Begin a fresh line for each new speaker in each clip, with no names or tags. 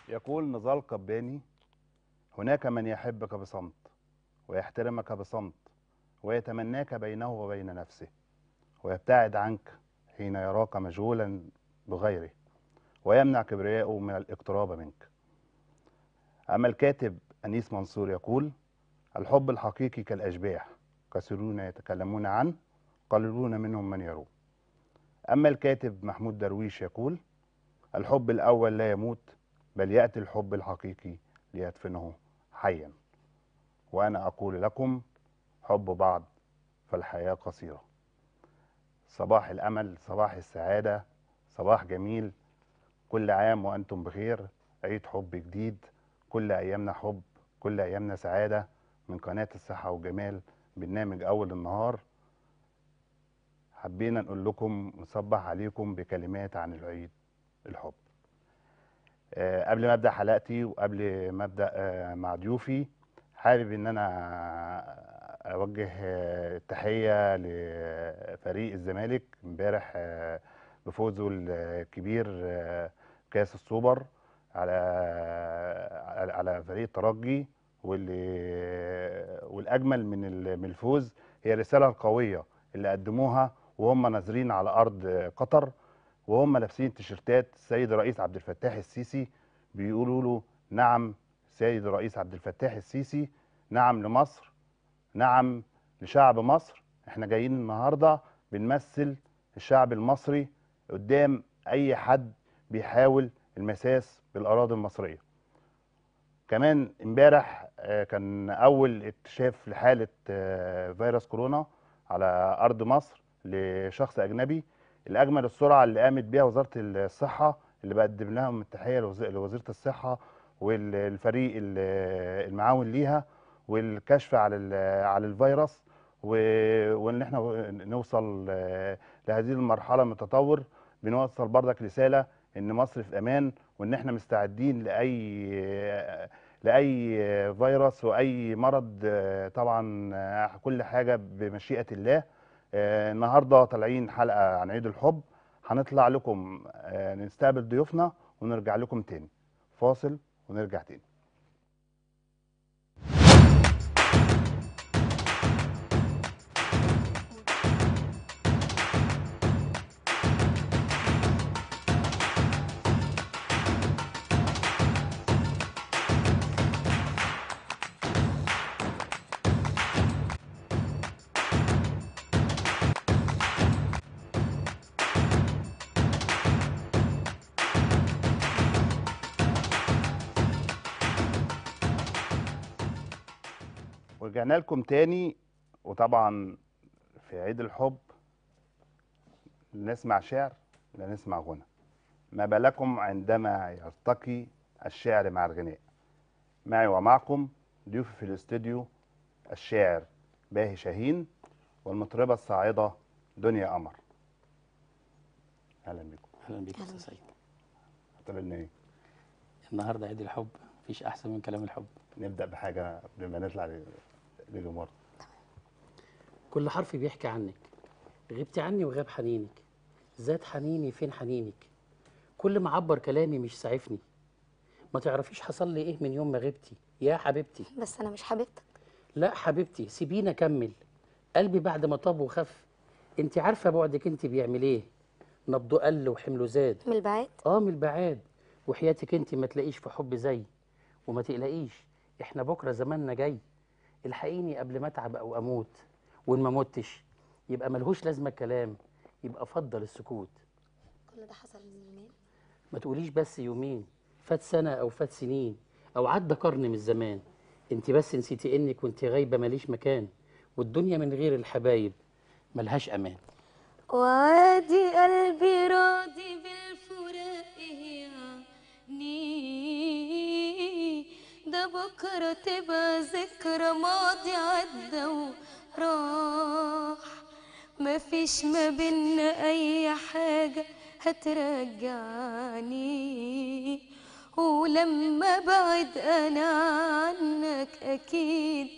يقول نضال قباني هناك من يحبك بصمت ويحترمك بصمت ويتمناك بينه وبين نفسه ويبتعد عنك حين يراك مشغولا بغيره ويمنع كبرياءه من الاقتراب منك أما الكاتب أنيس منصور يقول الحب الحقيقي كالأشباح كثيرون يتكلمون عنه قليلون منهم من يروه أما الكاتب محمود درويش يقول الحب الأول لا يموت بل يأتي الحب الحقيقي ليدفنه حيا وأنا أقول لكم حب بعض فالحياة قصيرة صباح الأمل صباح السعادة صباح جميل كل عام وأنتم بخير عيد حب جديد كل أيامنا حب كل أيامنا سعادة من قناة الصحة والجمال برنامج أول النهار حبينا نقول لكم نصبح عليكم بكلمات عن العيد الحب آه، قبل ما ابدا حلقتي وقبل ما ابدا آه، مع ضيوفي حابب ان انا اوجه آه، تحيه لفريق الزمالك امبارح آه، بفوزه الكبير آه، كاس السوبر على على- على فريق الترجي واللي والاجمل من ال- من الفوز هي الرساله القويه اللي قدموها وهم نازلين على ارض قطر وهم لابسين تيشيرتات السيد الرئيس عبد الفتاح السيسي بيقولوا له نعم سيد الرئيس عبد الفتاح السيسي نعم لمصر نعم لشعب مصر احنا جايين النهارده بنمثل الشعب المصري قدام اي حد بيحاول المساس بالاراضي المصريه كمان امبارح آه، كان اول اكتشاف لحاله آه، فيروس كورونا على ارض مصر لشخص اجنبي الاجمل السرعه اللي قامت بيها وزاره الصحه اللي بقدم لهم التحيه لوز- لوزيره الصحه والفريق ال- المعاون ليها والكشف على ال- على الفيروس و- وان احنا نوصل آه، لهذه المرحله من التطور بنوصل بردك رساله ان مصر في امان وان احنا مستعدين لاي لاي فيروس واي مرض آه، طبعا آه، كل حاجه بمشيئه الله آه، النهارده طالعين حلقه عن عيد الحب هنطلع لكم آه، نستقبل ضيوفنا ونرجع لكم تاني فاصل ونرجع تاني ورجعنا لكم تاني وطبعا في عيد الحب لا نسمع شعر لا نسمع غنى ما بالكم عندما يرتقي الشعر مع الغناء معي ومعكم ضيوفي في الاستوديو الشاعر باهي شاهين والمطربة الصاعدة دنيا قمر أهلا بكم
اهلا بيك يا استاذ سعيد
هتقول لنا ايه؟
النهارده عيد الحب مفيش احسن من كلام الحب
نبدأ بحاجة قبل ما نطلع لل- للجمهور
كل حرف بيحكي عنك غبت عني وغاب حنينك زاد حنيني فين حنينك كل ما عبر كلامي مش سعفني ما تعرفيش حصل لي ايه من يوم ما غبتي يا حبيبتي
بس انا مش حبيبتك
لا حبيبتي سيبيني اكمل قلبي بعد ما طاب وخف انت عارفه بعدك انت بيعمل ايه نبضه قل وحمله زاد
من البعيد
اه من البعاد وحياتك انت ما تلاقيش في حب زي وما تقلقيش احنا بكره زماننا جاي الحقيني قبل ما اتعب او اموت وان ما متش يبقى ملهوش لازمه الكلام يبقى افضل السكوت
كل ده حصل من زمان
ما تقوليش بس يومين فات سنه او فات سنين او عدى قرن من الزمان انت بس نسيتي انك وانت غايبه ماليش مكان والدنيا من غير الحبايب ملهاش امان
وادي قلبي راضي بالفراق يعني ده بكرة تبقى ذكرى ماضي عدى وراح مفيش ما بينا أي حاجة هترجعني ولما بعد أنا عنك أكيد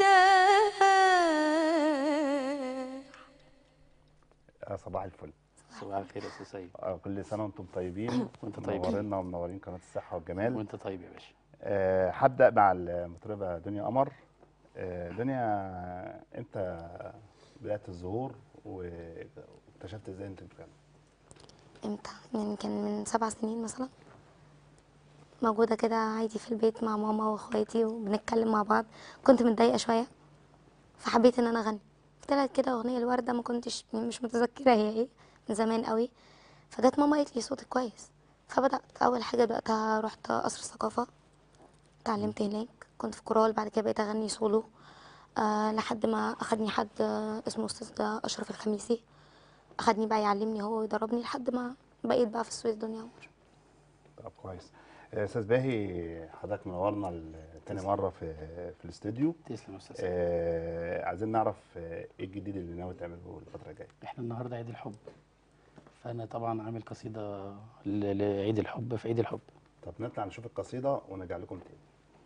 هرتاح
آه، صباح الفل
صباح الخير يا استاذ سيد
آه، كل سنه وانتم طيبين
وانت طيب.
منورينا ومنورين قناه الصحه والجمال
وانت طيب يا باشا
آه، هبدا مع المطربه دنيا قمر آه، دنيا انت بدات الظهور واكتشفت ازاي انت بتغني
امتى يعني كان من سبع سنين مثلا موجودة كده عادي في البيت مع ماما واخواتي وبنتكلم مع بعض كنت متضايقة شوية فحبيت ان انا اغني طلعت كده اغنية الوردة ما كنتش مش متذكرة هي ايه من زمان قوي فجت ماما قالت لي صوتك كويس فبدأت اول حاجة بدأتها رحت قصر الثقافة اتعلمت هناك كنت في كورال بعد كده بقيت اغني سولو آه لحد ما اخدني حد آه، اسمه استاذ اشرف الخميسي اخدني بقى يعلمني هو ويدربني لحد ما بقيت بقى في السويس دنيا عمر
طب كويس آه، استاذ باهي حضرتك منورنا ل- تاني مره في في الاستوديو
تسلم يا استاذ سيد
آه، عايزين نعرف آه، ايه الجديد اللي ناوي تعمله الفتره الجايه
احنا النهارده عيد الحب فانا طبعا عامل قصيده ل- لعيد الحب في عيد الحب
طب نطلع نشوف القصيده ونرجع لكم تاني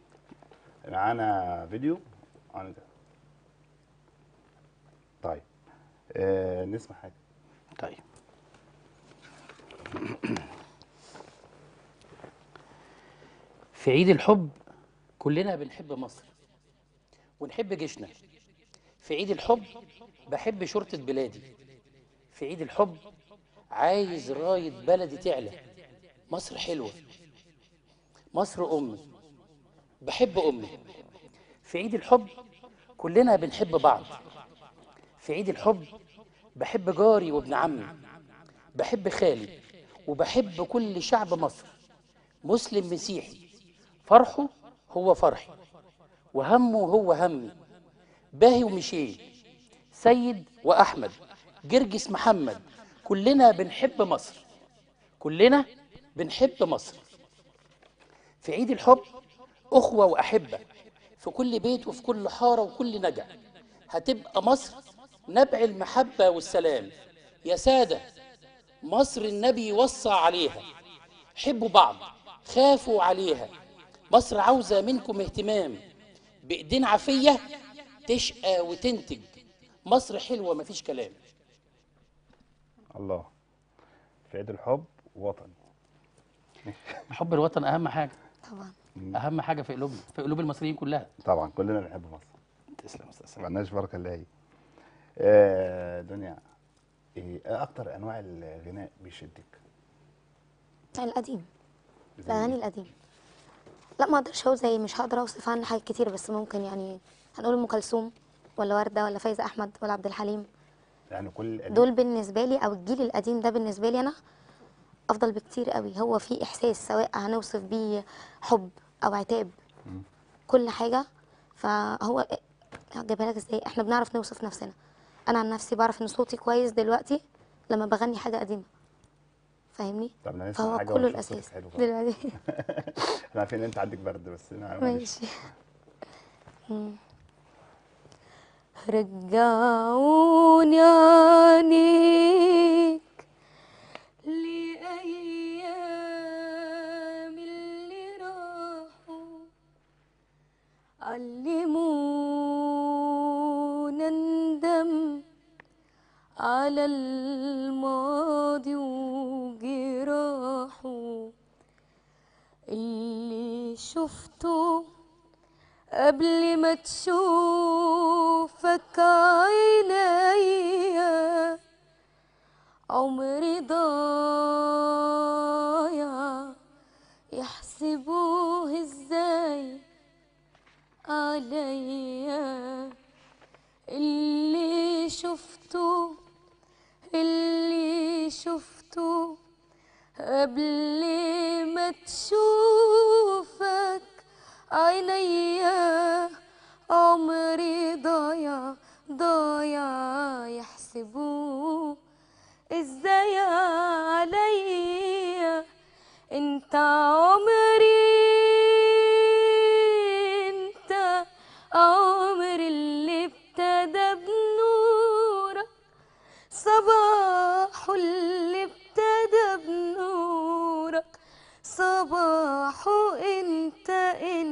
معانا فيديو عن ده طيب آه نسمع حاجه
طيب في عيد الحب كلنا بنحب مصر ونحب جيشنا في عيد الحب بحب شرطة بلادي في عيد الحب عايز راية بلدي تعلى مصر حلوة مصر أمي بحب أمي في عيد الحب كلنا بنحب بعض في عيد الحب بحب جاري وابن عمي بحب خالي وبحب كل شعب مصر مسلم مسيحي فرحه هو فرحي وهمه هو همي باهي ومشي سيد وأحمد جرجس محمد كلنا بنحب مصر كلنا بنحب مصر في عيد الحب أخوة وأحبة في كل بيت وفي كل حارة وكل نجع هتبقى مصر نبع المحبة والسلام يا سادة مصر النبي وصى عليها حبوا بعض خافوا عليها مصر عاوزة منكم اهتمام بإيدين عافية تشقى وتنتج مصر حلوة مفيش كلام
الله في عيد الحب وطني
حب الوطن أهم حاجة
طبعا
أهم حاجة في قلوبنا في قلوب المصريين كلها
طبعا كلنا بنحب مصر
تسلم يا أستاذ
ما
سلام.
عندناش بركه الا هي آه دنيا ايه اكتر انواع الغناء بيشدك
القديم
زي
الاغاني
إيه؟
القديم لا ما اقدرش اقول زي مش هقدر اوصف عنها حاجات كتير بس ممكن يعني هنقول ام كلثوم ولا ورده ولا فايزه احمد ولا عبد الحليم
يعني كل القديم
دول بالنسبه لي او الجيل القديم ده بالنسبه لي انا افضل بكتير قوي هو فيه احساس سواء هنوصف بيه حب او عتاب
مم.
كل حاجه فهو هجيبها لك ازاي احنا بنعرف نوصف نفسنا انا عن نفسي بعرف ان صوتي كويس دلوقتي لما بغني حاجه قديمه فاهمني
طب انا نسمع
فهو
حاجه
كله
ونشوف صوتك
الاساس
حلو بقى.
دلوقتي
احنا عارفين ان انت عندك برد بس أنا معلش.
ماشي مم. رجعوني عنيك لأيام اللي راحوا علمونا ندم على الماضي وجراحه اللي شفته قبل ما تشوفك عينيا عمري ضايع يحسبوه ازاي عليا اللي شفته اللي شفته قبل ما تشوفك عينيا عمري ضايع ضايع يحسبوه ازاي عليا انت عمري انت عمري اللي ابتدى بنورك صباح اللي ابتدى بنورك صباحه انت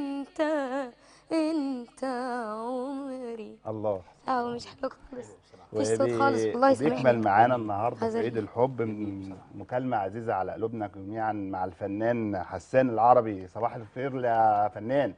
انت انت عمري
الله
اه مش حلو خالص مفيش صوت
وبي-
خالص، والله
بيكمل
سامعني.
معانا النهارده في
عايزة
عيد
أقول-
الحب م- مكالمة عزيزة على قلوبنا جميعا مع الفنان حسان العربي صباح الخير يا فنان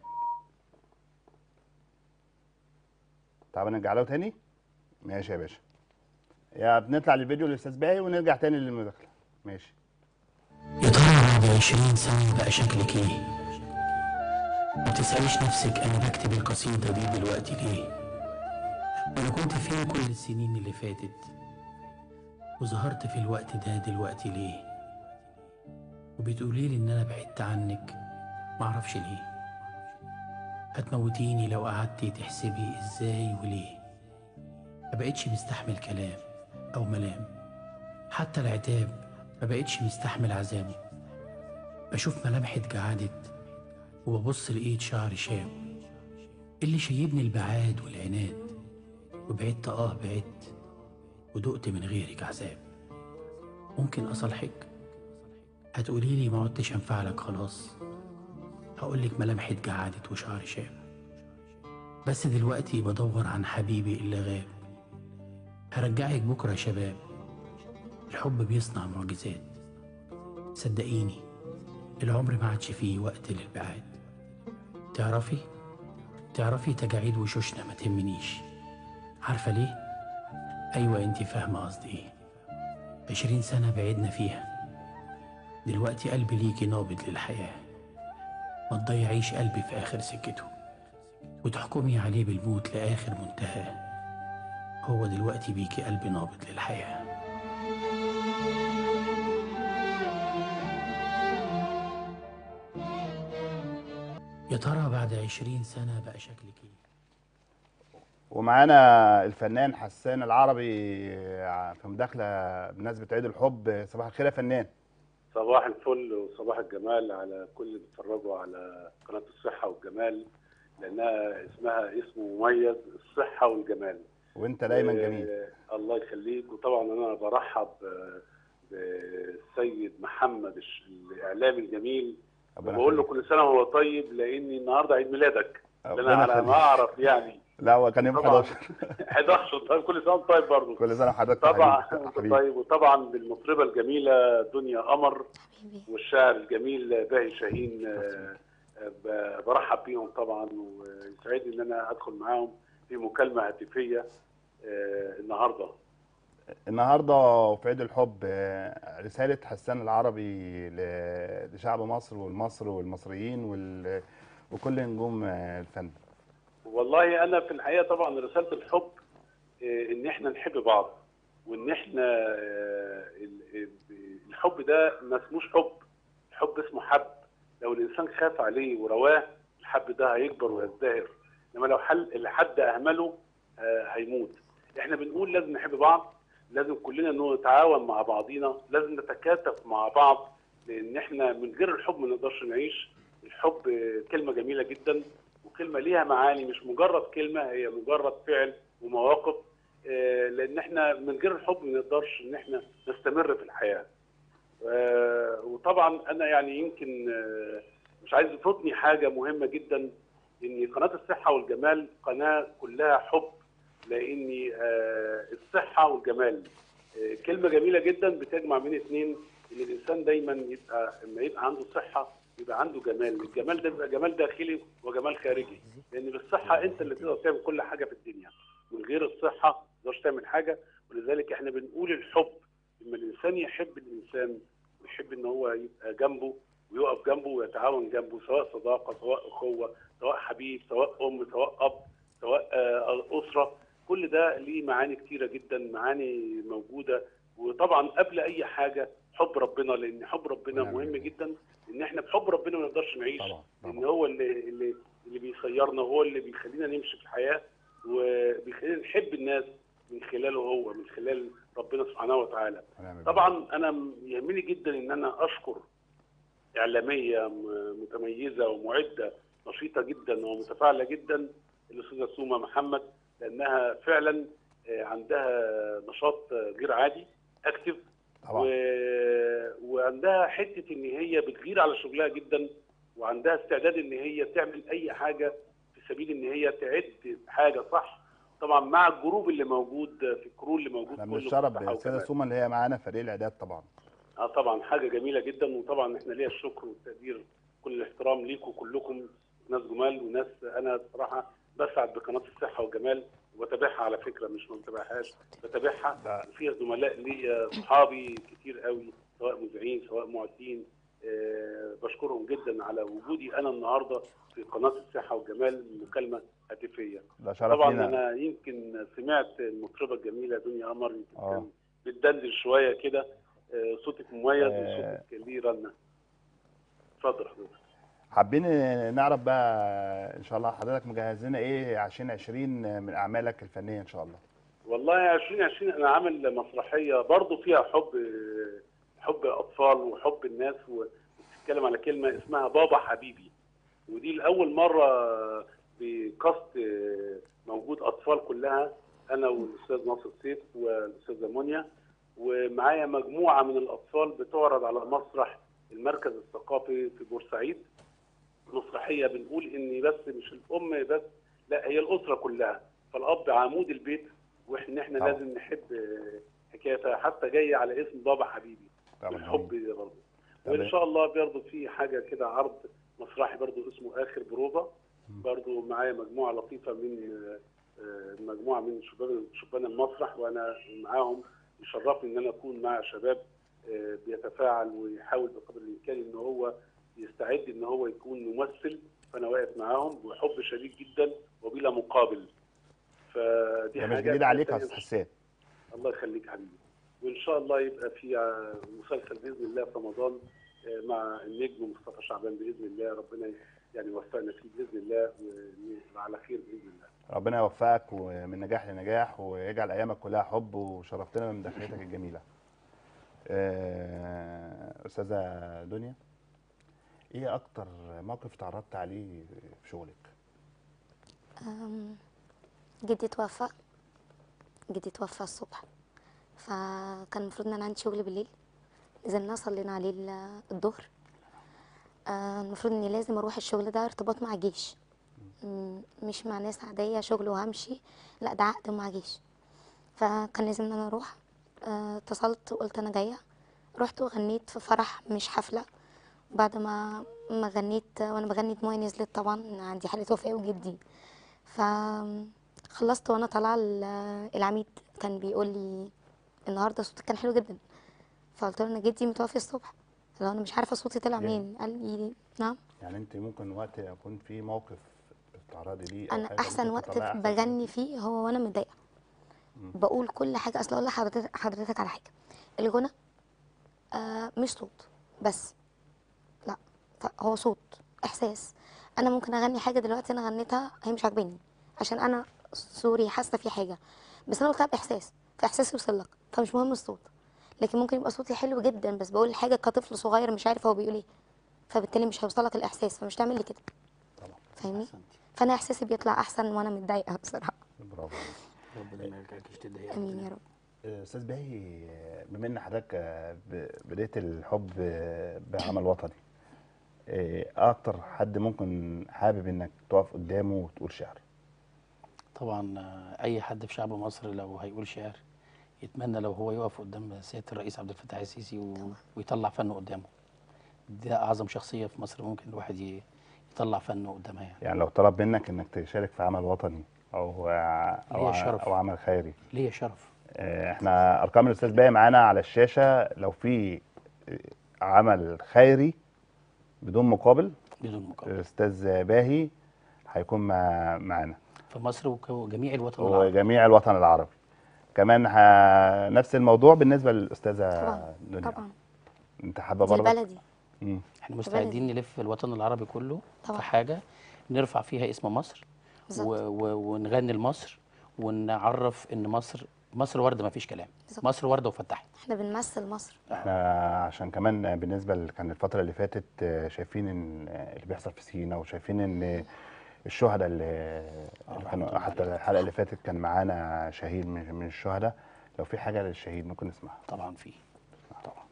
طب نرجع له تاني ماشي يا باشا يا بنطلع للفيديو للاستاذ باقي ونرجع تاني للمداخلة ماشي
يا ترى بعد عشرين سنة بقى شكلك ايه؟ ما تسأليش نفسك أنا بكتب القصيدة دي دلوقتي ليه؟ أنا كنت فين كل السنين اللي فاتت؟ وظهرت في الوقت ده دلوقتي ليه؟ وبتقولي لي إن أنا بعدت عنك معرفش ليه هتموتيني لو قعدتي تحسبي إزاي وليه ما بقتش مستحمل كلام أو ملام حتى العتاب ما بقتش مستحمل عذابه بشوف ملامحي اتجعدت وببص لقيت شعري شاب اللي شيبني البعاد والعناد وبعدت اه بعدت ودقت من غيرك عذاب ممكن اصالحك هتقولي لي ما عدتش انفع لك خلاص هقولك ملامحي اتجعدت وشعري شاب بس دلوقتي بدور عن حبيبي اللي غاب هرجعك بكرة يا شباب الحب بيصنع معجزات صدقيني العمر ما عادش فيه وقت للبعاد تعرفي تعرفي تجاعيد وشوشنا ما تهمنيش عارفة ليه؟ أيوة انتي فاهمة قصدي ايه عشرين سنة بعدنا فيها دلوقتي قلبي ليكي نابض للحياة ما تضيعيش قلبي في آخر سكته وتحكمي عليه بالموت لآخر منتهى هو دلوقتي بيكي قلبي نابض للحياه يا ترى بعد عشرين سنة بقى شكلك ايه؟
ومعانا الفنان حسان العربي في مداخلة بمناسبة عيد الحب صباح الخير يا فنان
صباح الفل وصباح الجمال على كل اللي بيتفرجوا على قناة الصحة والجمال لأنها اسمها اسم مميز الصحة والجمال
وانت دايما
آه،
جميل
الله يخليك وطبعا أنا برحب آه، بالسيد محمد الش- الإعلامي الجميل
ربنا
وبقول له
يخليك.
كل سنة وهو طيب لأن النهاردة عيد ميلادك اللي
ربنا
أنا على ما
يخليك.
أعرف يعني
لا هو كان يوم
طبعا
11
11 طيب كل سنة وأنت طيب برضه
كل سنة وحضرتك
طبعا
حبيبي.
أنت
حبيبي
طيب وطبعا بالمطربة الجميلة دنيا قمر
حبيبي
والشاعر الجميل باهي شاهين آه، آه، ب- برحب بيهم طبعا ويسعدني ان انا ادخل معاهم في مكالمه هاتفيه آه، النهارده
النهارده في عيد الحب آه، رسالة حسان العربي ل- لشعب مصر والمصر والمصريين وال- وكل نجوم آه، الفن
والله انا في الحقيقه طبعا رساله الحب آه، ان احنا نحب بعض وان احنا آه، ال- ال- الحب ده ما اسموش حب الحب اسمه حب لو الانسان خاف عليه ورواه الحب ده هيكبر ويزدهر انما لو حل حد اهمله آه، هيموت احنا بنقول لازم نحب بعض لازم كلنا إنه نتعاون مع بعضينا لازم نتكاتف مع بعض لان احنا من غير الحب ما نقدرش نعيش الحب آه، كلمه جميله جدا وكلمه ليها معاني مش مجرد كلمه هي مجرد فعل ومواقف آه، لان احنا من غير الحب ما نقدرش ان احنا نستمر في الحياه آه، وطبعا انا يعني يمكن آه، مش عايز يفوتني حاجه مهمه جدا ان قناه الصحه والجمال قناه كلها حب لان آه، الصحه والجمال آه، كلمه جميله جدا بتجمع بين اثنين ان الانسان دايما يبقى لما يبقى عنده صحه يبقى عنده جمال الجمال ده بيبقى جمال داخلي وجمال خارجي لان بالصحه انت اللي تقدر تعمل كل حاجه في الدنيا من غير الصحه ما تقدرش تعمل حاجه ولذلك احنا بنقول الحب لما الانسان يحب الانسان ويحب ان هو يبقى جنبه ويقف جنبه ويتعاون جنبه سواء صداقه سواء اخوه سواء حبيب سواء ام سواء اب سواء آه، اسره كل ده ليه معاني كتيره جدا معاني موجوده وطبعا قبل اي حاجه حب ربنا لان حب ربنا
نعم.
مهم جدا ان احنا بحب ربنا ما نقدرش نعيش
طبعا
لان
طبعا
هو اللي اللي اللي بيسيرنا هو اللي بيخلينا نمشي في الحياه وبيخلينا نحب الناس من خلاله هو من خلال ربنا سبحانه وتعالى
ونعم بالله.
طبعا انا م- يهمني جدا ان انا اشكر اعلاميه م- متميزه ومعده نشيطه جدا ومتفاعله جدا الاستاذه سوما محمد لانها فعلا آه، عندها نشاط آه، غير عادي اكتف و...
طبعا
وعندها حته ان هي بتغير على شغلها جدا وعندها استعداد ان هي تعمل اي حاجه في سبيل ان هي تعد حاجه صح طبعا مع الجروب اللي موجود في الكرو اللي موجود
احنا
كله
بنشرف
بصحة
بالاستاذه
وكمال.
سوما اللي هي معانا فريق الاعداد طبعا
اه طبعا حاجه جميله جدا وطبعا احنا ليا الشكر والتقدير كل الاحترام ليكم كلكم ناس جمال وناس انا بصراحه بسعد بقناه الصحه والجمال وبتابعها على فكره مش ما بتابعهاش بتابعها
لا.
وفيها زملاء ليا اصحابي كتير قوي سواء مذيعين سواء معدين آه بشكرهم جدا على وجودي انا النهارده في قناه الصحه والجمال مكالمه هاتفيه
ده شرف
طبعا
لينا
انا يمكن سمعت المطربه الجميله دنيا قمر يمكن
آه.
كان بتدندن شويه كده آه، صوتك مميز
آه.
وصوتك ليه رنه اتفضل حضرتك
حابين نعرف بقى ان شاء الله حضرتك مجهز لنا ايه 2020 من اعمالك الفنيه ان شاء الله
والله 2020 انا عامل مسرحيه برضو فيها حب حب اطفال وحب الناس وبتتكلم على كلمه اسمها بابا حبيبي ودي لاول مره بكاست موجود اطفال كلها انا والاستاذ ناصر سيف والاستاذه منيا ومعايا مجموعه من الاطفال بتعرض على مسرح المركز الثقافي في بورسعيد مسرحيه بنقول ان بس مش الام بس لا هي الاسره كلها فالاب عمود البيت واحنا احنا
طبعا.
لازم نحب حكايه حتى جايه على اسم بابا حبيبي
طبعا
الحب ده برضه
تمام.
وان شاء الله برضه في حاجه كده عرض مسرحي برضه اسمه اخر بروفا برضه معايا مجموعه لطيفه من آه، مجموعه من شباب شبان المسرح وانا معاهم يشرفني ان انا اكون مع شباب آه، بيتفاعل ويحاول بقدر الامكان ان هو يستعد ان هو يكون ممثل فانا واقف معاهم بحب شديد جدا وبلا مقابل فدي
ده مش
حاجه
جديد عليك يا
أساسية.
استاذ حسين
الله يخليك حبيبي وان شاء الله يبقى في آه، مسلسل باذن الله في رمضان آه، مع النجم مصطفى شعبان باذن الله ربنا يعني يوفقنا فيه باذن الله ونبقى على خير باذن الله
ربنا يوفقك ومن نجاح لنجاح ويجعل ايامك كلها حب وشرفتنا من دخلتك الجميله آه، استاذه دنيا ايه اكتر موقف تعرضت عليه في شغلك
أم، جدي توفى جدي توفى الصبح فكان المفروض ان انا عندي شغل بالليل نزلنا صلينا عليه ال- الظهر آه، المفروض اني لازم اروح الشغل ده ارتباط مع جيش م- مش مع ناس عادية شغل وهمشي لا ده عقد مع جيش فكان لازم ان انا اروح آه، اتصلت وقلت انا جاية رحت وغنيت في فرح مش حفلة بعد ما ما غنيت وانا بغني دموعي نزلت طبعا عندي حالة وفاة وجدي فخلصت وانا طالعه ال- العميد كان بيقول لي النهارده صوتك كان حلو جدا فقلت له انا جدي متوفي الصبح لو انا مش عارفه صوتي طلع
جامد.
منين قال لي نعم
يعني انت ممكن وقت يكون في موقف بتتعرضي ليه او
انا
حاجه
احسن
ممكن
وقت
تطلعي أحسن
بغني فيه هو وانا متضايقه بقول كل حاجه اصل اقول لحضرتك حضرتك على حاجه الغنى آه مش صوت بس لا ف- هو صوت احساس انا ممكن اغني حاجه دلوقتي انا غنيتها هي مش عاجباني عشان انا سوري حاسه في حاجه بس انا قلتها باحساس فاحساسي يوصل لك فمش مهم الصوت لكن ممكن يبقى صوتي حلو جدا بس بقول حاجه كطفل صغير مش عارف هو بيقول ايه فبالتالي مش هيوصلك الاحساس فمش تعمل لي كده
طبعا
فاهمني
أحسنتي.
فانا احساسي بيطلع احسن وانا متضايقه بصراحه
برافو عليك.
ربنا ما يرجعكش تضايق
امين يا رب
استاذ باهي بما ان حضرتك آه، ب- بديت الحب آه، بعمل وطني آه، اكتر حد ممكن حابب انك تقف قدامه وتقول شعر
طبعا آه، اي حد في شعب مصر لو هيقول شعر يتمنى لو هو يقف قدام سياده الرئيس عبد الفتاح السيسي و... ويطلع فنه قدامه ده اعظم شخصيه في مصر ممكن الواحد ي... يطلع فنه قدامها يعني
يعني لو طلب منك انك تشارك في عمل وطني او او,
ليا شرف.
أو عمل خيري
ليا شرف
آه، احنا ارقام الاستاذ باهي معانا على الشاشه لو في آه، عمل خيري بدون مقابل
بدون مقابل
الاستاذ باهي هيكون مع- معانا
في مصر وك- وجميع الوطن العربي
وجميع الوطن العربي كمان ه... نفس الموضوع بالنسبه للاستاذه
طبعا
دنيا
طبعا
انت حابه
دي
برضه
البلدي
مم.
احنا مستعدين
بلدي.
نلف الوطن العربي كله
طبعا.
في حاجه نرفع فيها اسم مصر
بالظبط.
و... و... ونغني لمصر ونعرف ان مصر مصر ورده ما فيش كلام
بالظبط.
مصر ورده وفتحت
احنا بنمثل مصر
احنا عشان كمان بالنسبه ل- كان الفتره اللي فاتت آه، شايفين ان آه، اللي بيحصل في سينا وشايفين ان الشهداء اللي اللي كانوا
الحمد
حتى
لله.
الحلقه اللي فاتت كان معانا شهيد من من الشهداء لو في حاجه للشهيد ممكن نسمعها
طبعا في طبعا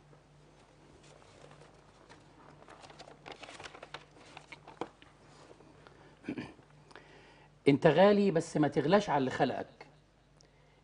انت غالي بس ما تغلاش على اللي خلقك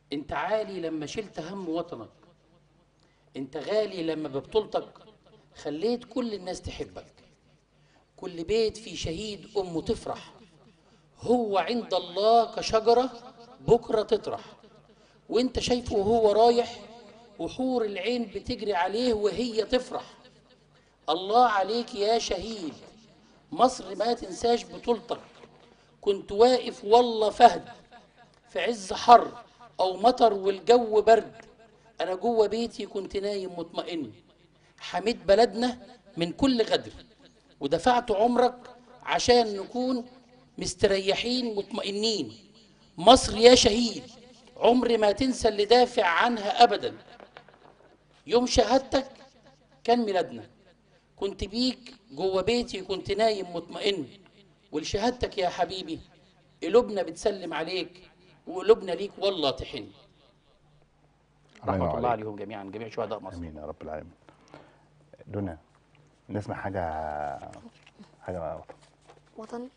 انت عالي لما شلت هم وطنك انت غالي لما ببطولتك خليت كل الناس تحبك كل بيت فيه شهيد امه تفرح هو عند الله كشجره بكره تطرح وانت شايفه وهو رايح وحور العين بتجري عليه وهي تفرح الله عليك يا شهيد مصر ما تنساش بطولتك كنت واقف والله فهد في عز حر او مطر والجو برد انا جوه بيتي كنت نايم مطمئن حميت بلدنا من كل غدر ودفعت عمرك عشان نكون مستريحين مطمئنين مصر يا شهيد عمر ما تنسى اللي دافع عنها ابدا يوم شهادتك كان ميلادنا كنت بيك جوه بيتي كنت نايم مطمئن ولشهادتك يا حبيبي قلوبنا بتسلم عليك وقلوبنا ليك والله تحن
الله
رحمة
ينور
الله
عليك.
عليهم جميعا جميع شهداء مصر
امين يا رب العالمين دنيا نسمع حاجه حاجه وطن
وطني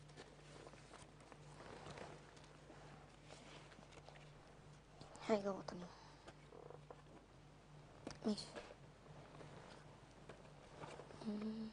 حاجة وطنية ماشي مم.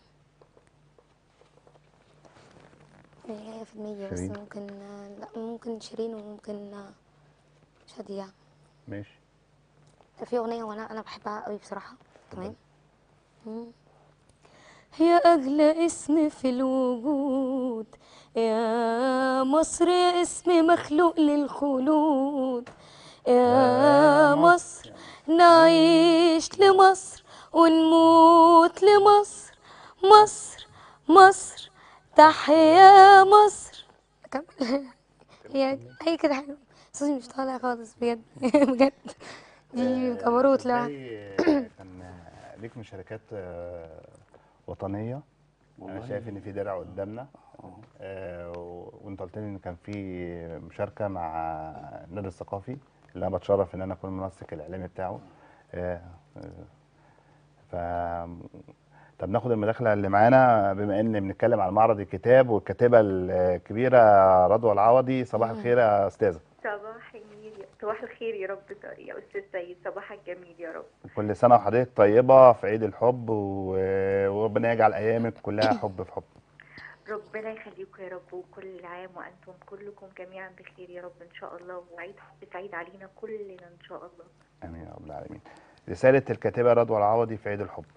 مش جاية في دماغي بس
شيرين؟
ممكن لا ممكن شيرين وممكن شادية
ماشي
في أغنية وأنا أنا بحبها قوي بصراحة تمام مم. يا أغلى اسم في الوجود يا مصر يا اسم مخلوق للخلود يا
يا
مصر نعيش لمصر ونموت لمصر مصر مصر تحيا مصر أكمل هي هي كده حلو صوتي مش طالع خالص بجد بجد دي كبروت لا
ازاي كان ليك مشاركات آه، وطنيه انا
والله.
شايف ان في درع قدامنا آه، و- وانت قلت لي ان كان في مشاركه مع النادي الثقافي اللي انا بتشرف ان انا اكون المنسق الاعلامي بتاعه آه، آه، ف طب ناخد المداخله اللي معانا بما ان بنتكلم عن معرض الكتاب والكاتبه الكبيره رضوى العوضي صباح الخير يا استاذه
صباح النيل صباح الخير يا رب يا استاذ سيد صباحك جميل يا رب
كل سنه وحضرتك طيبه في عيد الحب و- وربنا يجعل ايامك كلها حب في حب
ربنا يخليكم يا رب وكل عام وانتم كلكم جميعا بخير يا رب ان شاء الله وعيد حب سعيد علينا كلنا ان شاء الله
امين يا رب العالمين رساله الكاتبه رضوى العوضي في عيد الحب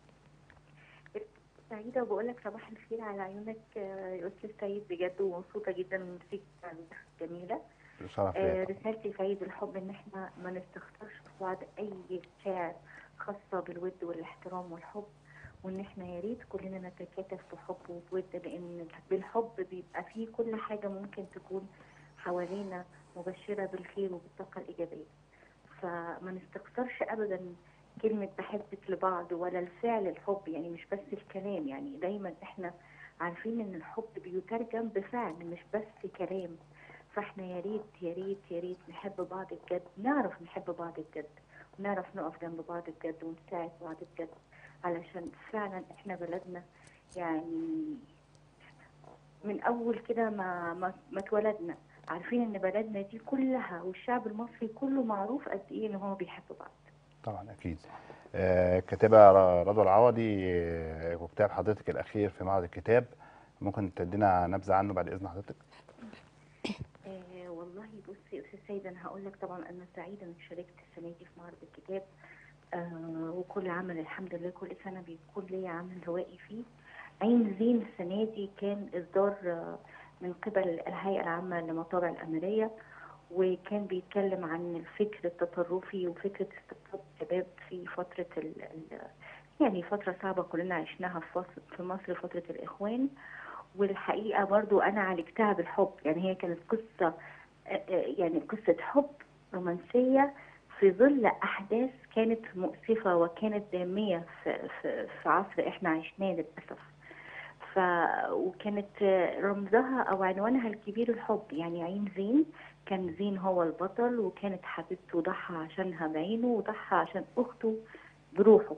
سعيدة وبقول لك صباح الخير على عيونك آه، يا استاذ سيد بجد ومبسوطة جدا من فيك جميلة
شرف
آه،
ليا
رسالتي في عيد الحب ان احنا ما نستخسرش في بعض اي مشاعر خاصة بالود والاحترام والحب وان احنا يا ريت كلنا نتكاتف في حب وبود لان بالحب بيبقى فيه كل حاجة ممكن تكون حوالينا مبشرة بالخير وبالطاقة الإيجابية فما نستخسرش أبدا كلمة بحبك لبعض ولا الفعل الحب يعني مش بس الكلام يعني دايما احنا عارفين ان الحب بيترجم بفعل مش بس كلام فاحنا يا ريت يا ريت يا ريت نحب بعض بجد نعرف نحب بعض بجد ونعرف نقف جنب بعض بجد ونساعد بعض بجد علشان فعلا احنا بلدنا يعني من اول كده ما ما, ما اتولدنا عارفين ان بلدنا دي كلها والشعب المصري كله معروف قد ايه ان هو بيحب بعض
طبعا اكيد آه، الكاتبه ر- رضوى العوضي آه، وكتاب حضرتك الاخير في معرض الكتاب ممكن تدينا نبذه عنه بعد اذن حضرتك
آه والله بصي يا استاذ سيد انا هقول لك طبعا انا سعيده اني شاركت السنه دي في معرض الكتاب آه وكل عمل الحمد لله كل سنه بيكون ليا عمل روائي فيه عين زين السنه دي كان اصدار آه من قبل الهيئه العامه لمطابع الاميريه وكان بيتكلم عن الفكر التطرفي وفكره استقطاب الشباب في فتره ال ال يعني فتره صعبه كلنا عشناها في فص- في مصر فتره الاخوان والحقيقه برضو انا عالجتها بالحب يعني هي كانت قصه آه، آه، يعني قصه حب رومانسيه في ظل احداث كانت مؤسفه وكانت داميه في, في, في عصر احنا عشناه للاسف ف وكانت آه، رمزها او عنوانها الكبير الحب يعني عين زين كان زين هو البطل وكانت حبيبته ضحى عشانها بعينه وضحى عشان اخته بروحه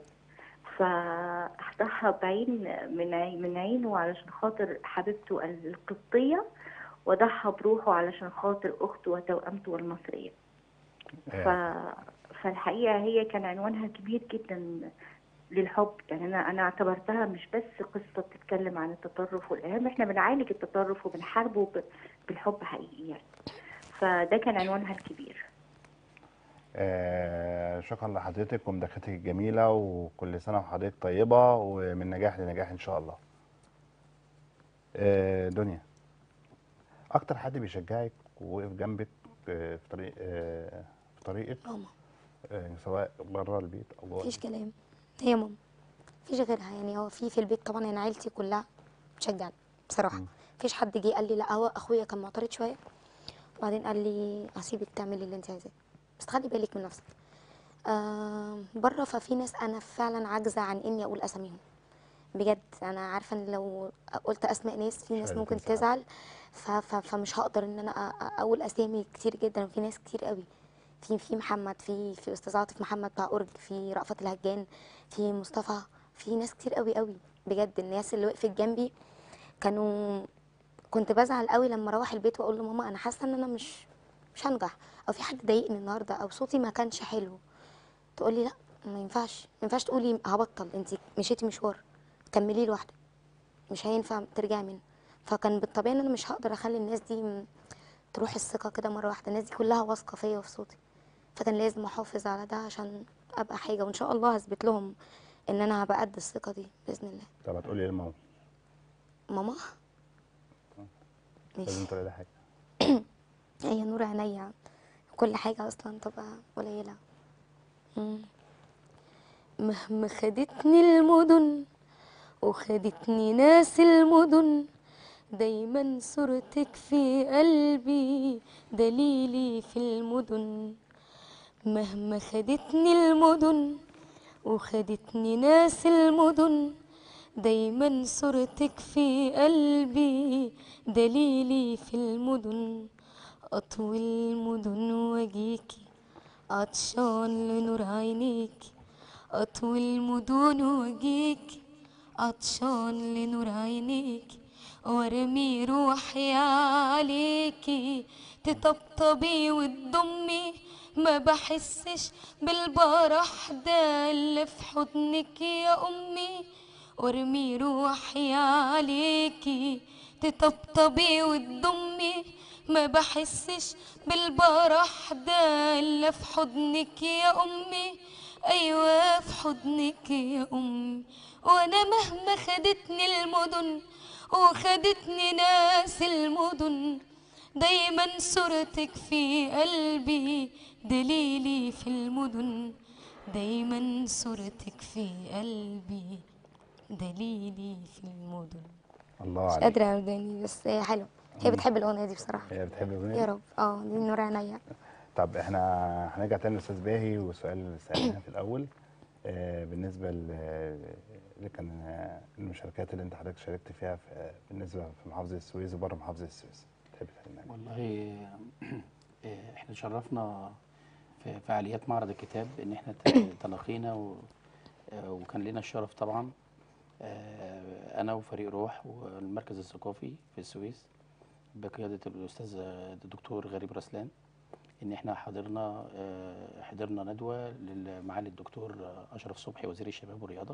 فضحى بعين من عي- من عينه علشان خاطر حبيبته القبطية وضحى بروحه علشان خاطر أخته وتوأمته المصرية ف... فالحقيقة هي كان عنوانها كبير جدا للحب يعني أنا أنا اعتبرتها مش بس قصة بتتكلم عن التطرف والإرهاب إحنا بنعالج التطرف وبنحاربه ب... بالحب حقيقي يعني فده كان عنوانها الكبير
آه شكرا لحضرتك ومداخلتك الجميلة وكل سنة وحضرتك طيبة ومن نجاح لنجاح إن شاء الله. آه دنيا أكتر حد بيشجعك ووقف جنبك آه في طريق آه في طريقك
ماما
آه سواء بره البيت أو جوه
مفيش
البيت.
كلام هي ماما مفيش غيرها يعني هو في في البيت طبعا انا عيلتي كلها بتشجعني بصراحه
مم.
مفيش حد جه قال لي لا هو اخويا كان معترض شويه وبعدين قال لي هسيبك تعملي اللي انت عايزاه بس خلي بالك من نفسك آه بره ففي ناس انا فعلا عاجزه عن اني اقول اساميهم بجد انا عارفه ان لو قلت اسماء ناس في ناس
شايلة
ممكن
مساحة.
تزعل ف ف فمش هقدر ان انا أ- أ- اقول اسامي كتير جدا وفي ناس كتير قوي في في محمد في في استاذ عاطف محمد بتاع اورج في رأفت الهجان في مصطفى في ناس كتير قوي قوي بجد الناس اللي وقفت جنبي كانوا كنت بزعل قوي لما اروح البيت واقول لماما انا حاسه ان انا مش مش هنجح او في حد ضايقني النهارده او صوتي ما كانش حلو تقول لي لا ما ينفعش ما ينفعش تقولي هبطل انت مشيتي مشوار كمليه لوحدك مش هينفع ترجعي منه فكان بالطبيعي ان انا مش هقدر اخلي الناس دي م- تروح الثقه كده مره واحده الناس دي كلها واثقه فيا وفي صوتي فكان لازم احافظ على ده عشان ابقى حاجه وان شاء الله هثبت لهم ان انا هبقى قد الثقه دي باذن الله
طب هتقولي إيه لماما؟
ماما
لازم
ماشي
تقولي لها حاجة.
هي نور عينيا كل حاجة أصلا تبقى قليلة مم. مهما خدتني المدن وخدتني ناس المدن دايما صورتك في قلبي دليلي في المدن مهما خدتني المدن وخدتني ناس المدن دايما صورتك في قلبي دليلي في المدن أطوي المدن واجيكي عطشان لنور عينيكي أطوي المدن واجيكي عطشان لنور عينيكي وارمي روحي عليكي تطبطبي وتضمي ما بحسش بالبرح ده اللي في حضنك يا أمي وارمي روحي عليكي تطبطبي وتضمي ما بحسش بالبرح ده اللي في حضنك يا أمي أيوة في حضنك يا أمي وأنا مهما خدتني المدن وخدتني ناس المدن دايما صورتك في قلبي دليلي في المدن دايما صورتك في قلبي دليلي في المدن
الله
مش
عليك.
قادرة أوداني بس هي حلوة هي بتحب الأغنية دي بصراحة
هي بتحب
يا
الأغنية؟
رب اه دي نور عينيا
طب احنا هنرجع تاني للاستاذ باهي والسؤال اللي سالناه في الاول آه بالنسبه ل- اللي كان آه، المشاركات اللي انت حضرتك شاركت فيها في آه، بالنسبه في محافظه السويس وبره محافظه السويس تحب تكلمنا عنها؟
والله آه، احنا شرفنا في فعاليات معرض الكتاب ان احنا ت- تلاقينا و- آه، وكان لنا الشرف طبعا آه، انا وفريق روح والمركز الثقافي في السويس بقياده الاستاذ الدكتور غريب رسلان ان احنا حضرنا آه، حضرنا ندوه لمعالي الدكتور اشرف صبحي وزير الشباب والرياضه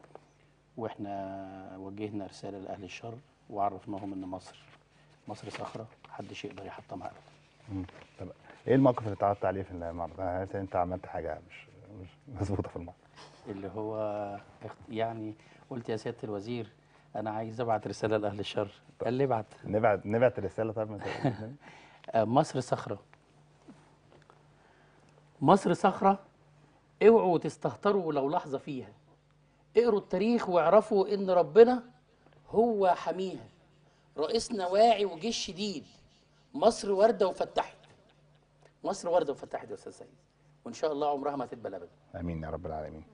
واحنا وجهنا رساله لاهل الشر وعرفناهم ان مصر مصر صخره محدش يقدر يحطمها ابدا
مم. طب ايه الموقف اللي اتعرضت عليه في المعرض؟ انا عرفت ان انت عملت حاجه مش مش مظبوطه في المعرض
اللي هو اخت- يعني قلت يا سياده الوزير انا عايز ابعت رساله لاهل الشر قال لي ابعت
نبعت نبعت رساله طيب ما تقولش.
آه، مصر صخره مصر صخره اوعوا تستهتروا لو لحظه فيها اقروا التاريخ واعرفوا ان ربنا هو حميها رئيسنا واعي وجيش شديد مصر ورده وفتحت مصر ورده وفتحت يا استاذ سيد وان شاء الله عمرها ما تدبل ابدا
امين يا رب العالمين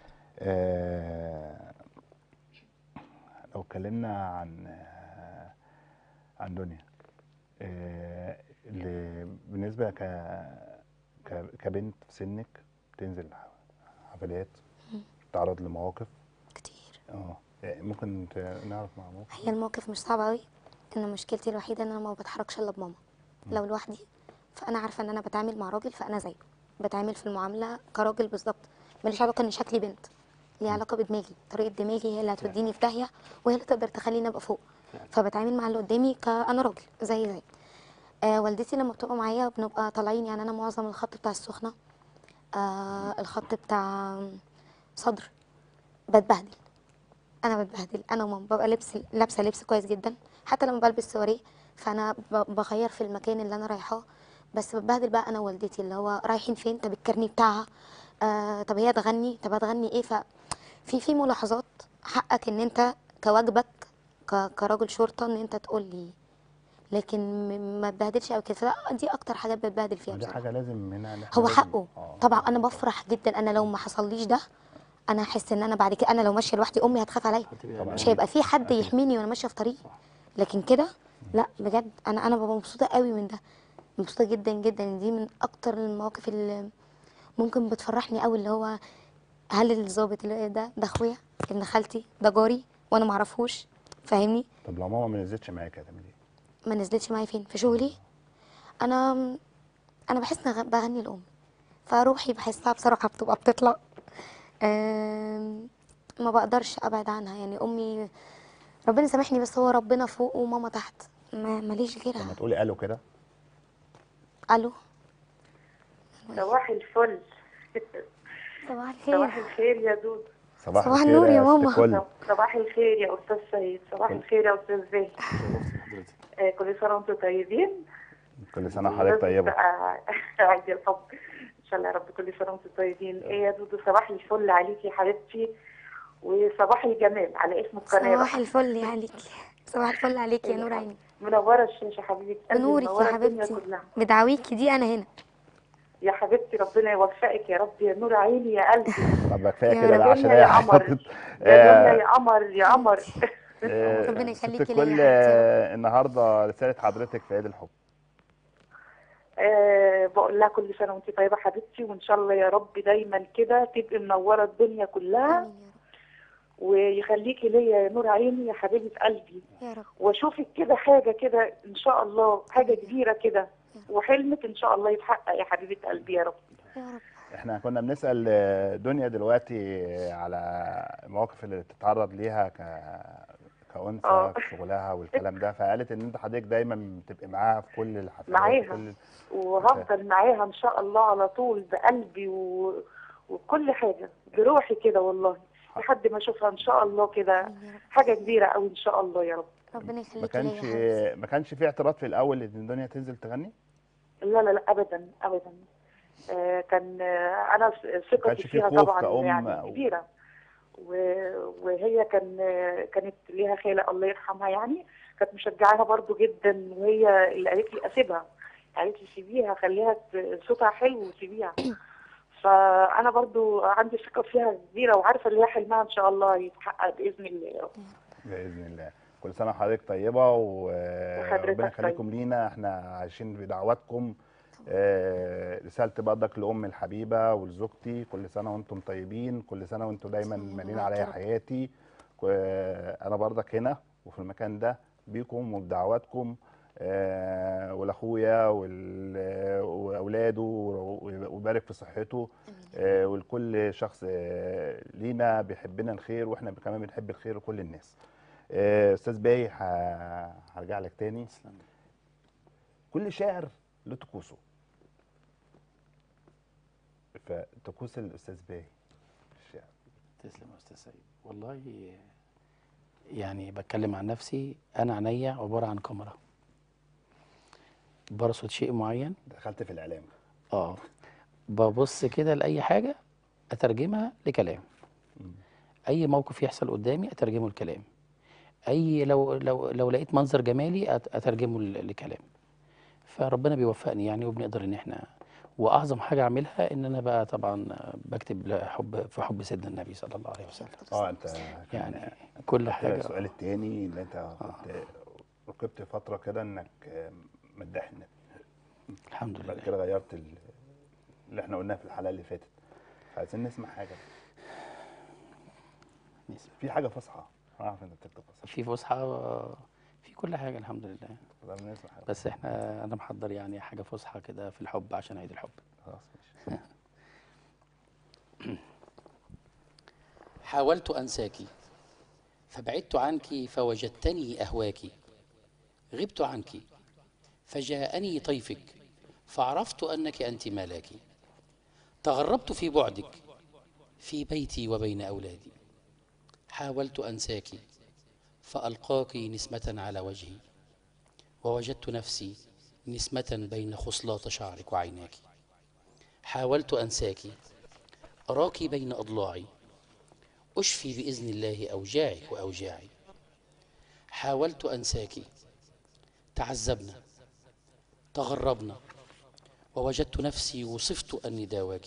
آه لو اتكلمنا عن آه عن دنيا آه اللي بالنسبه ك ك- كبنت في سنك بتنزل حفلات تعرض لمواقف
كتير
اه يعني ممكن ت- نعرف مع موقف
هي الموقف مش صعب قوي ان مشكلتي الوحيده ان انا ما بتحركش الا بماما لو لوحدي فانا عارفه ان انا بتعامل مع راجل فانا زيه بتعامل في المعامله كراجل بالظبط ماليش علاقه ان شكلي بنت ليها علاقه بدماغي طريقه دماغي هي اللي هتوديني في داهيه وهي اللي تقدر تخليني ابقى فوق فبتعامل مع اللي قدامي كأنا راجل زي زي آه والدتي لما بتبقى معايا بنبقى طالعين يعني انا معظم الخط بتاع السخنه آه الخط بتاع صدر بتبهدل انا بتبهدل انا وماما ببقى لبس لابسه لبس كويس جدا حتى لما بلبس سواريه فانا ب- بغير في المكان اللي انا رايحاه بس بتبهدل بقى انا ووالدتي اللي هو رايحين فين طب الكارني بتاعها آه طب هي تغني طب هتغني ايه ف في في ملاحظات حقك ان انت كواجبك ك- كراجل شرطه ان انت تقول لي لكن م- ما تبهدلش او كده فلا دي اكتر حاجات بتبهدل فيها
دي
بصراحه
حاجه لازم منها إن إحنا
هو
لازم-
حقه
آه.
طبعا انا بفرح جدا انا لو ما حصليش ده انا احس ان انا بعد كده انا لو ماشيه لوحدي امي هتخاف عليا
طبعا
مش هيبقى في حد يحميني وانا ماشيه في طريق لكن كده لا بجد انا انا ببقى مبسوطه قوي من ده مبسوطه جدا جدا دي من اكتر المواقف اللي ممكن بتفرحني قوي اللي هو هل الظابط اللي ده ده اخويا ابن خالتي ده جاري وانا ما اعرفوش فاهمني
طب لو ماما ما نزلتش معاك هتعمل ايه؟
ما نزلتش معايا فين في شغلي انا انا بحس ان بغني لامي فروحي بحسها بصراحه بتبقى بتطلع أم، ما بقدرش ابعد عنها يعني امي ربنا سامحني بس هو ربنا فوق وماما تحت ما ماليش
لما
غيرها
تقولي الو كده
الو
صباح الفل
صباح
صباح
الخير
الخير يا دود
صباح,
صباح
الخير
النور يا
ست
ماما.
الكل.
صباح الخير يا استاذ سيد صباح الخير يا استاذ زاهي
حضرتك
آه، كل سنه وانتم طيبين
كل سنه وحضرتك طيبه
بقى عيد الحب ان شاء الله يا رب كل سنه وانتم طيبين ايه يا دودو صباح الفل عليكي يا حبيبتي وصباح الجمال على اسم القناه
صباح
بقى.
الفل يا عليكي صباح الفل عليكي يا نور عيني
منوره الشاشه حبيبتي قلبي،
بنورك
منورة
يا
الدنيا
حبيبتي
كلها.
بدعويكي دي انا هنا
يا حبيبتي ربنا يوفقك يا رب يا نور عيني يا قلبي
طب كفايه
يا
كده بقى
رب.
عشان
يا
هي
قمر.
حطت
يا دنيا يا قمر يا قمر
آه،
ربنا
ست
يخليكي ليا
الكل
يا حبيبتي.
آه، النهارده رساله حضرتك في عيد الحب
أه بقول لها كل سنه وانت طيبه حبيبتي وان شاء الله يا رب دايما كده تبقي منوره الدنيا كلها
امين
ويخليكي ليا يا نور عيني يا حبيبه قلبي
يا رب يا رب
واشوفك كده حاجه كده ان شاء الله حاجه كبيره كده وحلمك ان شاء الله يتحقق يا حبيبه قلبي يا رب
يا رب
احنا كنا بنسال آه، دنيا دلوقتي على المواقف اللي بتتعرض ليها ك كأنثى
آه.
في شغلها والكلام ده فقالت ان انت حضرتك دايما بتبقى معاها في كل الحفلات
معاها.
وكل
وهفضل معاها ان شاء الله على طول بقلبي و... وكل حاجه بروحي كده والله لحد ما اشوفها ان شاء الله كده
آمين يا رب
حاجه كبيره قوي ان شاء الله يا رب
ربنا
ما
يخليكي ليا
كانش
يا حبيبتي
ما كانش في اعتراض في الاول ان دنيا تنزل تغني
لا لا لا ابدا ابدا آه كان آه انا
كانش
ثقتي
في
فيها
خوف
طبعا
كأم
يعني
أو-
كبيره و- وهي كان آه كانت ليها خاله الله يرحمها يعني كانت مشجعاها برضو جدا وهي اللي قالت لي اسيبها قالت لي سيبيها خليها ت- صوتها حلو وسيبيها فانا برضو عندي ثقه فيها كبيره وعارفه اللي هي حلمها ان شاء الله يتحقق باذن الله يا رب
باذن الله كل سنه وحضرتك طيبه
وحضرتك
وربنا
طيب.
يخليكم لينا احنا عايشين بدعواتكم آه، رسالتي برضك لام الحبيبه ولزوجتي كل سنه وانتم طيبين كل سنه وانتم دايما
سنة
مالين
وأنت
عليا
رب.
حياتي و- انا برضك هنا وفي المكان ده بيكم وبدعواتكم آه، ولاخويا وال- واولاده ويبارك في صحته آه، ولكل شخص آه، لينا بيحبنا الخير واحنا كمان بنحب الخير لكل الناس آه، استاذ باي ه- هرجع لك تاني
تسلم
كل شاعر له طقوسه فطقوس الاستاذ باي في الشعر
تسلم يا استاذ سيد والله يعني بتكلم عن نفسي انا عينيا عباره عن كاميرا برصد شيء معين
دخلت في الاعلام
اه ببص كده لاي حاجه اترجمها لكلام اي موقف يحصل قدامي اترجمه لكلام اي لو لو لو لقيت منظر جمالي أت- اترجمه ل- لكلام فربنا بيوفقني يعني وبنقدر ان احنا واعظم حاجه اعملها ان انا بقى طبعا بكتب لحب في حب سيدنا النبي صلى الله عليه وسلم
اه انت كان
يعني كل
كده
حاجه
السؤال التاني اللي انت كنت ركبت فتره كده انك آه، مداح النبي
الحمد
بعد
لله
كده غيرت ال- اللي احنا قلناه في الحلقه اللي فاتت عايزين نسمع حاجه
نسمع.
في حاجه فصحى اعرف انت بتكتب فصحى
في فسحه في كل حاجه الحمد لله
طب نسمع حاجه
بس احنا انا محضر يعني حاجه فسحه كده في الحب عشان عيد الحب
خلاص ماشي
حاولت أنساك فبعدت عنك فوجدتني أهواك غبت عنك فجاءني طيفك فعرفت أنك أنت ملاكي تغربت في بعدك في بيتي وبين أولادي حاولت أنساك فألقاك نسمة على وجهي ووجدت نفسي نسمة بين خصلات شعرك وعيناك حاولت أنساك أراك بين أضلاعي أشفي بإذن الله أوجاعك وأوجاعي حاولت أنساك تعذبنا تغربنا ووجدت نفسي وصفت أني داواك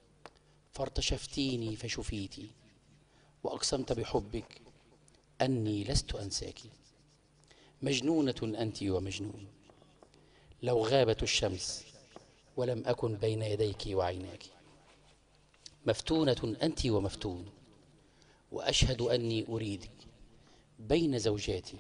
فارتشفتيني فشفيتي وأقسمت بحبك أني لست أنساك مجنونة أنت ومجنون لو غابت الشمس ولم أكن بين يديك وعيناك مفتونة أنت ومفتون وأشهد أني أريدك بين زوجاتي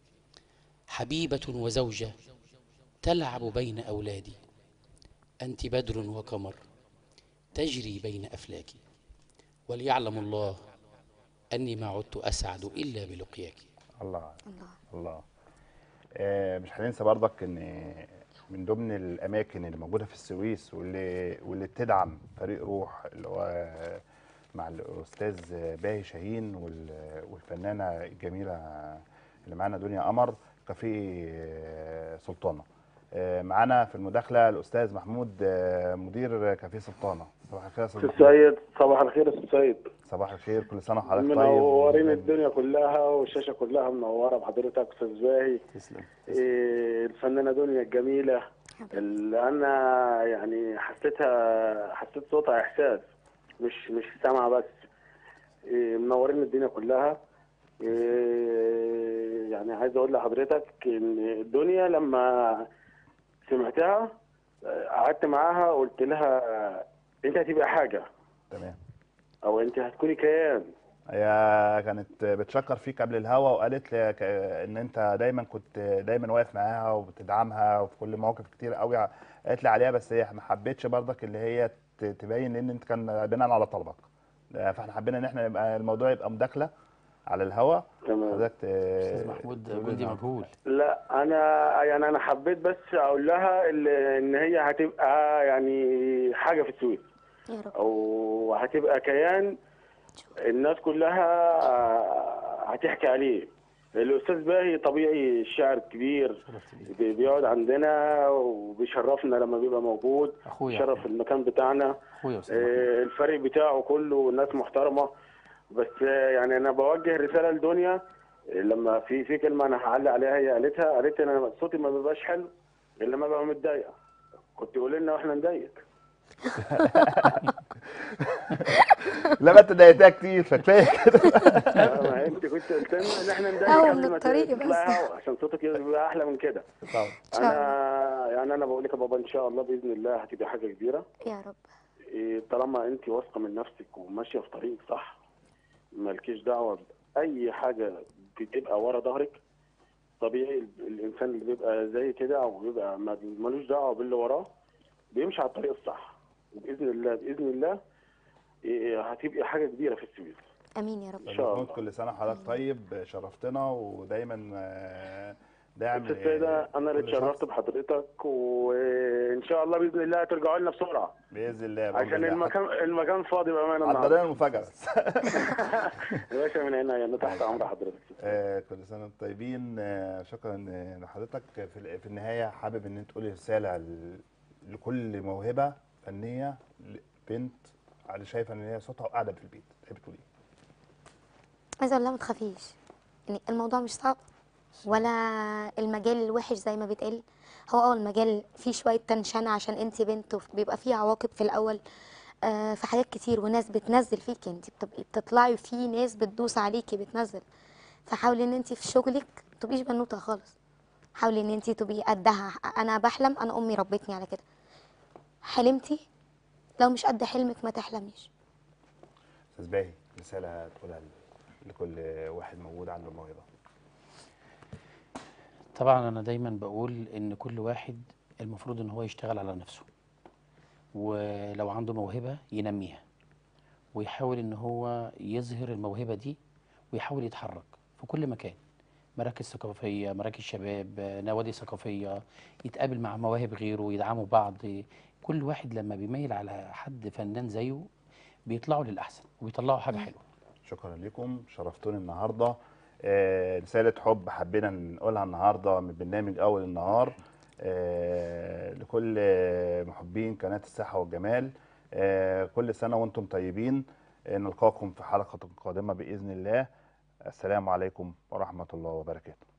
حبيبة وزوجة تلعب بين أولادي أنت بدر وقمر تجري بين أفلاكي وليعلم الله أني ما عدت أسعد إلا بلقياك
الله
الله
الله آه، مش هننسى برضك ان من ضمن الاماكن اللي موجوده في السويس واللي واللي بتدعم فريق روح اللي هو مع الاستاذ باهي شاهين وال- والفنانه الجميله اللي معانا دنيا قمر كافيه آه، سلطانه آه، معانا في المداخله الاستاذ محمود آه، مدير كافيه سلطانه صباح الخير يا استاذ
استاذ
محمود
سيد صباح الخير يا استاذ سيد
صباح الخير كل سنه وحضرتك طيب
منورين الدنيا كلها والشاشه كلها منوره بحضرتك استاذ باهي
تسلم
إيه، الفنانه دنيا الجميله اللي انا يعني حسيتها حسيت صوتها احساس مش مش سامعه بس إيه، منورين الدنيا كلها إيه، يعني عايز اقول لحضرتك ان الدنيا لما سمعتها آه، قعدت معاها قلت لها انت هتبقى حاجه
تمام
او انت هتكوني كيان
هي كانت بتشكر فيك قبل الهوا وقالت لي ك- ان انت دايما كنت دايما واقف معاها وبتدعمها وفي كل مواقف كتير قوي قالت لي عليها بس هي ما حبتش برضك اللي هي ت- تبين ان انت كان بناء على طلبك فاحنا حبينا ان احنا يبقى الموضوع يبقى مداخله على الهوا
تمام
حضرتك ت-
أستاذ محمود
تقول
جندي
لنا.
مجهول
لا انا يعني انا حبيت بس اقول لها ال- ان هي هتبقى يعني حاجه في السويس
يا رب
او هتبقى كيان الناس كلها آه، هتحكي عليه الاستاذ باهي طبيعي الشاعر كبير
شرفت بيك
بي- بيقعد عندنا وبيشرفنا لما بيبقى موجود
أخويا
شرف المكان بتاعنا
أخويا أستاذ محمود.
آه، الفريق بتاعه كله ناس محترمه بس آه، يعني انا بوجه رساله لدنيا آه، لما في في كلمه انا هعلق عليها هي قالتها قالت لي انا صوتي ما بيبقاش حلو الا لما ببقى متضايقه كنت قولي لنا واحنا نضايق
لا ما انت ضايقتها كتير فكفايه كده
ما انت كنت قلت لنا ان احنا نضايق
أول
قبل
من
ما
الطريق
تطلعي
بس.
هوا عشان صوتك يبقى احلى من كده
طبعا
إن شاء
انا يعني انا بقول لك يا بابا ان شاء الله باذن الله هتبقى حاجه كبيره
يا رب
إيه، طالما انت واثقه من نفسك وماشيه في طريق صح مالكيش دعوه باي حاجه بتبقى ورا ظهرك طبيعي ال- الانسان اللي بيبقى زي كده او بيبقى ما- ملوش دعوه باللي وراه بيمشي على الطريق الصح وباذن الله باذن الله إيه، هتبقى حاجه كبيره في السويس
امين يا رب
إن شاء
محمود
الله.
كل سنه وحضرتك طيب شرفتنا ودايما آه، داعم
استاذ سيدة انا اللي
كل شخص.
اتشرفت بحضرتك وان شاء الله باذن الله ترجعوا لنا بسرعه
باذن الله بإذن
عشان
الله.
المكان المكان فاضي بامانه
حضر
النهارده
لنا المفاجاه بس
يا باشا من هنا انا تحت امر حضرتك
آه، كل سنه وانتم طيبين آه، شكرا آه، لحضرتك في ال- في النهايه حابب ان انت تقولي رساله ل- لكل موهبه فنيه ل- بنت اللي شايفه ان هي صوتها قاعده في البيت تحب تقولي إيه؟
عايزه اقول لها ما تخافيش يعني الموضوع مش صعب ولا المجال وحش زي ما بيتقال هو اه المجال فيه شويه تنشنه عشان انت بنت وبيبقى فيه عواقب في الاول آه في حاجات كتير وناس بتنزل فيكي انت بتبقي بتطلعي وفي ناس بتدوس عليكي بتنزل فحاولي ان انت في شغلك ما تبقيش بنوته خالص حاولي ان انت تبقي قدها انا بحلم انا امي ربتني على كده حلمتي لو مش قد حلمك ما تحلميش
استاذ باهي رساله تقولها ل- لكل واحد موجود عنده موهبه
طبعا انا دايما بقول ان كل واحد المفروض ان هو يشتغل على نفسه ولو عنده موهبة ينميها ويحاول ان هو يظهر الموهبه دي ويحاول يتحرك في كل مكان مراكز ثقافيه مراكز شباب آه، نوادي ثقافيه يتقابل مع مواهب غيره يدعموا بعض كل واحد لما بيميل على حد فنان زيه بيطلعوا للاحسن وبيطلعوا حاجه حلوه
شكرا لكم شرفتوني النهارده آه، رسالة حب حبينا نقولها النهارده من برنامج أول النهار آه، لكل محبين قناة الصحة والجمال آه، كل سنة وأنتم طيبين آه، نلقاكم في حلقة قادمة بإذن الله السلام عليكم ورحمة الله وبركاته